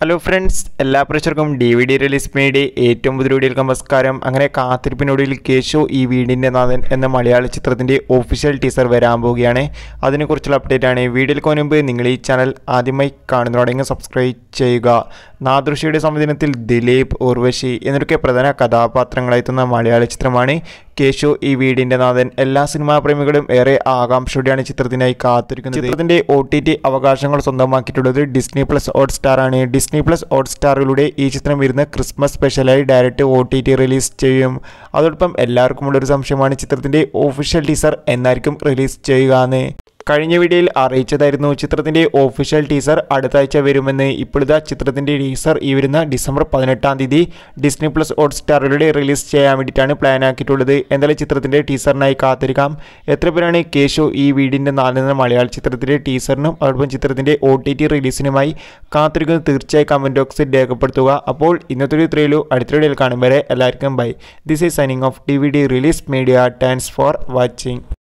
hello friends എല്ലാ പ്രേക്ഷകർക്കും D V D release media ഏറ്റവും പുതിയ വീഡിയോയിൽ നമസ്കാരം അങ്ങനെ കാത്തിരിപ്പിനൊടുവിൽ കേശു ഈ വീടിൻ്റെ നാഥൻ എന്ന മലയാള ചിത്രത്തിൻ്റെ ഒഫീഷ്യൽ ടീസർ വരാൻ പോവുകയാണ് അതിനെക്കുറിച്ചുള്ള അപ്ഡേറ്റ് ആണ് വീഡിയോയിൽ മുൻപ് നിങ്ങൾ ഈ ചാനൽ ആദ്യമായി കാണുന്നതോടെങ്കിൽ സബ്സ്ക്രൈബ് ചെയ്യുക നാദൃഷിയുടെ സംവിധാനത്തിൽ ദിലീപ് ഉർവശി എന്നൊക്കെ പ്രധാന കഥാപാത്രങ്ങളായെത്തുന്ന മലയാള ചിത്രമാണ് കേശു ഈ വീടിൻ്റെ നാഥൻ എല്ലാ സിനിമാ പ്രേമികളും ഏറെ ആകാംക്ഷയോടെയാണ് ചിത്രത്തിനായി കാത്തിരിക്കുന്നത് ചിത്രത്തിൻ്റെ ഒ ടി ടി അവകാശങ്ങൾ സ്വന്തമാക്കിയിട്ടുള്ളത് ഡിസ്നി പ്ലസ് ഹോട്ട് സ്റ്റാർ ആണ് ഡിസ്നി പ്ലസ് ഹോട്ട് സ്റ്റാറിലൂടെ ഈ ചിത്രം വരുന്ന ക്രിസ്മസ് സ്പെഷ്യലായി direct O T T release ചെയ്യും അതോടൊപ്പം എല്ലാവർക്കും ഉള്ളൊരു സംശയമാണ് ചിത്രത്തിൻ്റെ ഒഫീഷ്യൽ ടീസർ എന്നായിരിക്കും റിലീസ് ചെയ്യുക എന്ന് കഴിഞ്ഞ വീഡിയോയിൽ അറിയിച്ചതായിരുന്നു ചിത്രത്തിൻ്റെ ഒഫീഷ്യൽ ടീസർ അടുത്ത ആഴ്ച വരുമെന്ന് ഇപ്പോഴിതാ ചിത്രത്തിൻ്റെ ടീസർ ഈ വരുന്ന ഡിസംബർ പതിനെട്ടാം തീയതി ഡിസ്നി പ്ലസ് ഹോട്ട് സ്റ്റാറിലൂടെ റിലീസ് ചെയ്യാൻ വേണ്ടിയിട്ടാണ് പ്ലാൻ ആക്കിയിട്ടുള്ളത് എന്തായാലും ചിത്രത്തിൻ്റെ ടീസറിനായി കാത്തിരിക്കാം എത്ര പേരാണ് കേശു ഈ വീടിൻ്റെ നാലെന്ന മലയാള ചിത്രത്തിൻ്റെ ടീസറിനും അതോടൊപ്പം ചിത്രത്തിൻ്റെ ഒ ടി ടി റിലീസിനുമായി കാത്തിരിക്കുന്നത് തീർച്ചയായും കമൻറ്റ് ബോക്സിൽ രേഖപ്പെടുത്തുക അപ്പോൾ ഇന്നത്തെ ഒരു ത്രീയിലു അടുത്ത വീഡിയോയിൽ കാണും വരെ എല്ലാവർക്കും bye this is signing off D V D release media thanks for watching